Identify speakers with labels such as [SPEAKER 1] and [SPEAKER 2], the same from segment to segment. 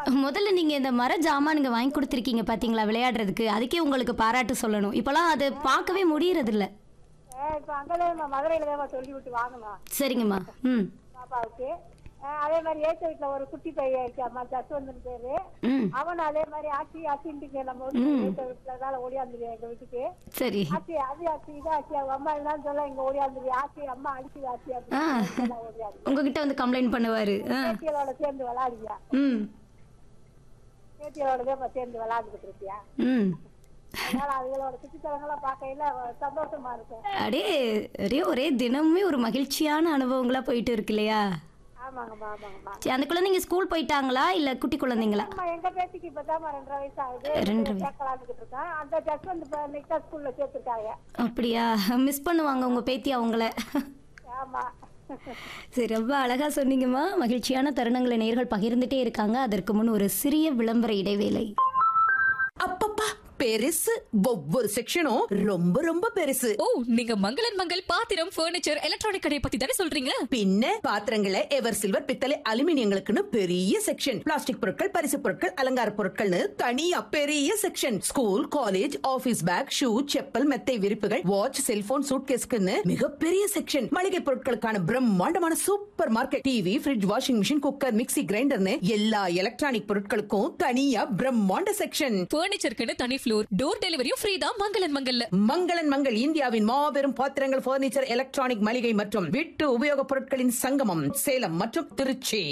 [SPEAKER 1] முதல்ல நீங்க இந்த மர ஜாமானுங்க வாங்கி கொடுத்துருக்கீங்க பாத்தீங்களா விளையாடுறதுக்கு அதுக்கே உங்களுக்கு பாராட்டு சொல்லணும் இப்பெல்லாம் அதை பார்க்கவே முடியறது இல்ல
[SPEAKER 2] அஹ் இப்ப அங்கதான் மதுரையில தான் சொல்லி விட்டு வாங்கணும்
[SPEAKER 1] சரிங்கம்மா ம்
[SPEAKER 2] பாப்பாவுக்கு அஹ் அதே மாதிரி ஏத்த வீட்டுல ஒரு குட்டி பையன் இருக்காமா ஜஸ்வந்தன் பேரு
[SPEAKER 1] ம்
[SPEAKER 2] அவனும் அதே மாதிரி ஆச்சி ஆச்சின்ட்டு நம்ம வந்து ஏத்த வீட்டுல ஓடியாந்துரு எங்க வீட்டுக்கு
[SPEAKER 1] சரி
[SPEAKER 2] ஆச்சி அது ஆச்சி இது ஆச்சி அவங்க அம்மா என்னன்னு சொல்ல இங்க ஓடியாந்துரு ஆச்சி அம்மா அடிக்குது ஆச்சி
[SPEAKER 1] ஆ.
[SPEAKER 2] அப்படின்னு ஓடியாந்து
[SPEAKER 1] உங்ககிட்ட வந்து கம்ப்ளைண்ட் பண்ணுவாரு ஆ
[SPEAKER 2] பேத்திகளோட சேர்ந்து விளையாடுவியா
[SPEAKER 1] ம்
[SPEAKER 2] பேத்திகளோட தான் சேர்ந்து விளையாண்டுக்கிட்டு இருக்கியா
[SPEAKER 1] ம்
[SPEAKER 2] அதனால அதுகளோட சுற்றித்தலங்கள்லாம் பார்க்கையில சந்தோஷமா இருக்கும்
[SPEAKER 1] அப்படியே அப்படியே ஒரே தினமுமே ஒரு மகிழ்ச்சியான அனுபவங்களா போயிட்டு இருக்கு இல்லையா
[SPEAKER 2] ஆமாங்கம்மா ஆமாங்கம்மா
[SPEAKER 1] சரி, அந்த குழந்தைங்க ஸ்கூல் போயிட்டாங்களா இல்ல குட்டி குழந்தைங்களா
[SPEAKER 2] அம்மா எங்க பேத்திக்கு இப்பதான் ரெண்டரை வயசு ஆகுது
[SPEAKER 1] ரெண்டரை வயசு.
[SPEAKER 2] சேர்க்கலாம்னு இருக்கேன் அந்த ஜஸ்வந்த் இப்ப நெக்ஸ்ட் ஸ்கூல்ல சேர்த்துருக்காங்க
[SPEAKER 1] அப்படியா மிஸ் பண்ணுவாங்க உங்க பேத்தி அவங்கள
[SPEAKER 2] ஆமா
[SPEAKER 1] சரி ரொம்ப அழகா சொன்னீங்கம்மா மகிழ்ச்சியான தருணங்களை நேர்கள் பகிர்ந்துட்டே இருக்காங்க அதற்கு முன் ஒரு சிறிய விளம்பர இடைவேளை
[SPEAKER 3] அப்பப்பா பெருசு ஒவ்வொரு செக்ஷனும் ரொம்ப ரொம்ப பெருசு
[SPEAKER 4] ஓ நீங்க மங்களன் மங்கள் பாத்திரம் ஃபர்னிச்சர் எலக்ட்ரானிக் கடை பத்தி தானே சொல்றீங்க
[SPEAKER 3] பின்ன பாத்திரங்களை எவர் சில்வர் பித்தளை அலுமினியங்களுக்குன்னு பெரிய செக்ஷன் பிளாஸ்டிக் பொருட்கள் பரிசு பொருட்கள் அலங்கார பொருட்கள்னு தனியா பெரிய section school college office bag shoe chappal மெத்தை விரிப்புகள் வாட்ச் செல்போன் சூட்கேஸ்க்குன்னு மிகப்பெரிய செக்ஷன் மளிகை பொருட்களுக்கான பிரம்மாண்டமான supermarket TV fridge washing machine cooker mixie கிரைண்டர்னு எல்லா எலக்ட்ரானிக் பொருட்களுக்கும் தனியா பிரம்மாண்ட செக்ஷன்
[SPEAKER 4] ஃபர்னிச்சருக்குன்னு தனி ஃப்ளோர் டோர் டெலிவரியும் ஃப்ரீ தான் மங்களன் மங்கல்ல
[SPEAKER 3] மங்களன் மங்கள் இந்தியாவின் மாபெரும் பாத்திரங்கள் பர்னிச்சர் எலக்ட்ரானிக் மளிகை மற்றும் வீட்டு உபயோகப் பொருட்களின் சங்கமம் சேலம் மற்றும் திருச்சி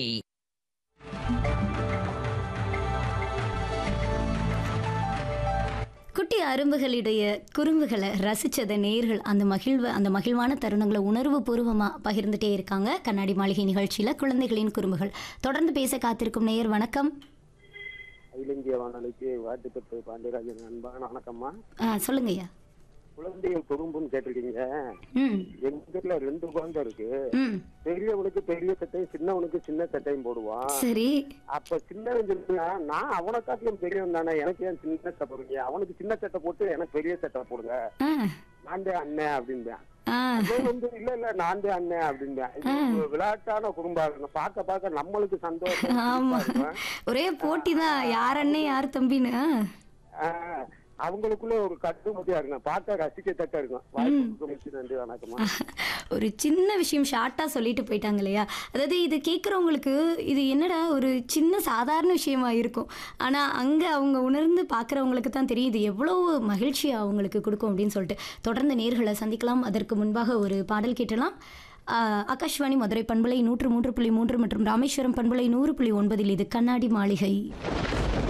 [SPEAKER 1] குட்டி அரும்புகளுடைய குறும்புகளை ரசிச்சத நேர்கள் அந்த மகிழ்வு அந்த மகிழ்வான தருணங்களை உணர்வு பூர்வமாக பகிர்ந்துட்டே இருக்காங்க கண்ணாடி மாளிகை நிகழ்ச்சியில் குழந்தைகளின் குறும்புகள் தொடர்ந்து பேச காத்திருக்கும் நேயர் வணக்கம்
[SPEAKER 5] அகில இந்திய வானொலிக்கு வாழ்த்துப்பட்டு பாண்டியராஜன் அன்பான வணக்கம்மா
[SPEAKER 1] ஆ சொல்லுங்கய்யா
[SPEAKER 5] குழந்தைகள் குறும்புன்னு கேட்டிருக்கீங்க
[SPEAKER 1] ம்
[SPEAKER 5] எங்க வீட்டுல ரெண்டு குழந்தை இருக்கு
[SPEAKER 1] ம்
[SPEAKER 5] பெரியவனுக்கு பெரிய சட்டையும் சின்னவனுக்கு சின்ன சட்டையும் போடுவான்
[SPEAKER 1] சரி
[SPEAKER 5] அப்ப சின்னவன் சொல்லுங்க நான் அவனை காட்டிலும் பெரியவன் தானே எனக்கு ஏன் சின்ன சட்டை போடுறீங்க அவனுக்கு சின்ன சட்டை போட்டு எனக்கு பெரிய சட்டை போடுங்க
[SPEAKER 1] ஆ
[SPEAKER 5] நான் தான் அண்ணன் அப்படின்பேன்
[SPEAKER 1] ஆ
[SPEAKER 5] அவன் வந்து இல்ல இல்ல நான் தான் அண்ணன் அப்படின்பேன் இது ஒரு விளையாட்டான குறும்பா இருக்கும் பார்க்க பார்க்க நம்மளுக்கு சந்தோஷம்
[SPEAKER 1] ஆமா
[SPEAKER 5] இருக்கும்.
[SPEAKER 1] ஒரே போட்டி தான் யார் அண்ணே யார் தம்பின்னு ஆ.
[SPEAKER 5] ஆஹ் அவங்களுக்குள்ள ஒரு கட்டுமதியா இருக்கும் பார்க்க ரசிக்கத்தக்க இருக்கும் வாய்ப்பு மிக்க நன்றி வணக்கம்மா
[SPEAKER 1] ஒரு சின்ன விஷயம் ஷார்ட்டாக சொல்லிட்டு போயிட்டாங்க இல்லையா அதாவது இது கேட்குறவங்களுக்கு இது என்னடா ஒரு சின்ன சாதாரண விஷயமா இருக்கும் ஆனால் அங்கே அவங்க உணர்ந்து பார்க்குறவங்களுக்கு தான் தெரியும் இது எவ்வளோ மகிழ்ச்சியை அவங்களுக்கு கொடுக்கும் அப்படின்னு சொல்லிட்டு தொடர்ந்து நேர்களை சந்திக்கலாம் அதற்கு முன்பாக ஒரு பாடல் கேட்டலாம் ஆஹ் ஆகாஷ்வாணி மதுரை பண்பலை நூற்று மூன்று புள்ளி மூன்று மற்றும் ராமேஸ்வரம் பண்பலை நூறு புள்ளி ஒன்பதில் இது கண்ணாடி மாளிகை